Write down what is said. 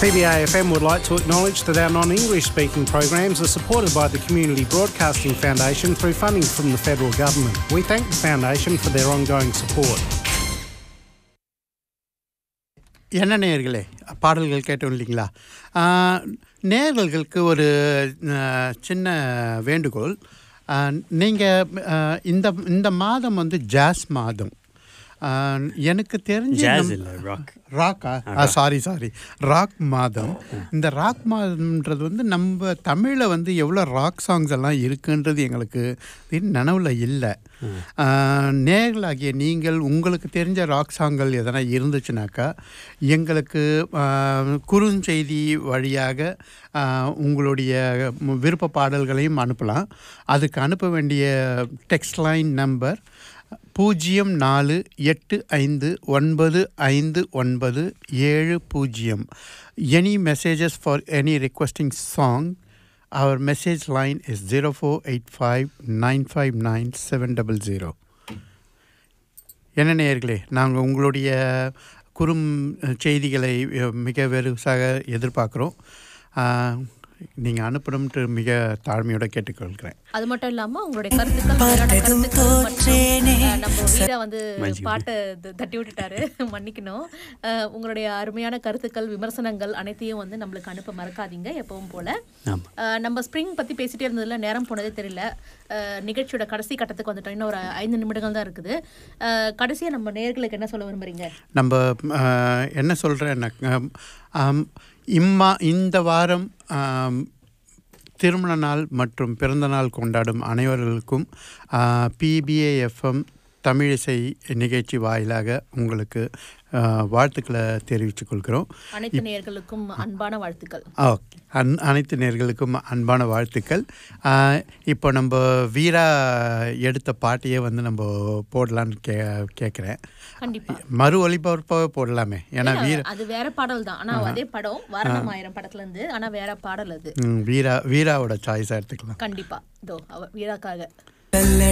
PBAFM would like to acknowledge that our non English speaking programs are supported by the Community Broadcasting Foundation through funding from the federal government. We thank the Foundation for their ongoing support. என்ன நேயர்களே பாடல்கள் கேட்டோம் இல்லைங்களா ஆஹ், நேயர்களுக்கு ஒரு ஆஹ், சின்ன வேண்டுகோள் நீங்கள் இந்த இந்த மாதம் வந்து ஜாஸ் மாதம் ஆஹ், எனக்கு தெரிஞ்ச Jazz நம்- இல்ல, rock. ராக்கா சாரி சாரி ராக் மாதம் இந்த ராக் மாதம்ன்றது வந்து நம்ம தமிழில் வந்து எவ்வளோ ராக் சாங்ஸ் எல்லாம் இருக்குன்றது எங்களுக்கு நினைவில் இல்லை நேர்களாகிய நீங்கள் உங்களுக்கு தெரிஞ்ச ராக் சாங்கள் எதனா இருந்துச்சுனாக்கா எங்களுக்கு ஆஹ், குறுஞ்செய்தி வழியாக ஆஹ், உங்களுடைய மு- விருப்ப பாடல்களையும் அனுப்பலாம் அதுக்கு அனுப்ப வேண்டிய டெக்ஸ்ட் லைன் நம்பர் பூஜ்ஜியம் நாலு எட்டு ஐந்து ஒன்பது ஐந்து ஒன்பது ஏழு பூஜ்ஜியம் any messages for any requesting song our message line is zero four eight five nine five nine seven double zero என்ன நேயர்களே நாங்கள் உங்களுடைய குறும் செய்திகளை அஹ், மிக வெறுசாக எதிர்பார்க்குறோம் நீங்கள் அனுப்பணும்ட்டு மிக தாழ்மையோட கேட்டுக்கொள்கிறேன் அது மட்டும் இல்லாம உங்களுடைய கருத்துக்கள் மேலான கருத்துக்கள் மற்றும், அஹ், நம்ம வீரா வந்து பாட்டை த- தட்டி விட்டுட்டாரு மன்னிக்கணும் அஹ், உங்களுடைய அருமையான கருத்துக்கள் விமர்சனங்கள் அனைத்தையும் வந்து நம்மளுக்கு அனுப்ப மறக்காதீங்க எப்பவும் போல ஆமா. அஹ், நம்ம ஸ்ப்ரிங் பத்தி பேசிட்டே இருந்ததுல நேரம் போனதே தெரியல அஹ், நிகழ்ச்சியோட கடைசி கட்டத்துக்கு வந்துட்டோம் இன்னும் ஒரு ஐந்து நிமிடங்கள் தான் இருக்குது அஹ், கடைசியா நம்ம நேர்களுக்கு என்ன சொல்ல விரும்புறீங்க நம்ம ஆஹ், என்ன சொல்கிறேன்னா இம்மா இந்த வாரம் ஆம், திருமண நாள் மற்றும் பிறந்த நாள் கொண்டாடும் அனைவர்களுக்கும் பிபிஏஎஃப்எம் தமிழிசை நிகழ்ச்சி வாயிலாக உங்களுக்கு ஆஹ், வாழ்த்துக்களை தெரிவித்துக் கொள்கிறோம் அனைத்து நேர்களுக்கும் அன்பான வாழ்த்துக்கள் ஓகே அன் அனைத்து நேர்களுக்கும் அன்பான வாழ்த்துக்கள் ஆஹ், இப்போ நம்ம வீரா எடுத்த பாட்டையே வந்து நம்ம போடலான்னு கே கேட்குறேன் கண்டிப்பா மறு ஒளிபரப்பாக போடலாமே ஏன்னா வீர அது வேற பாடல் தான் ஆனா அதே படம் வாரணம் ஆயிரம் படத்துல இருந்து ஆனா வேற பாடல் அது ம், வீரா வீராவோட சாய்ஸாக எடுத்துக்கலாம் கண்டிப்பா இதோ அவ வீராக்காக நல்ல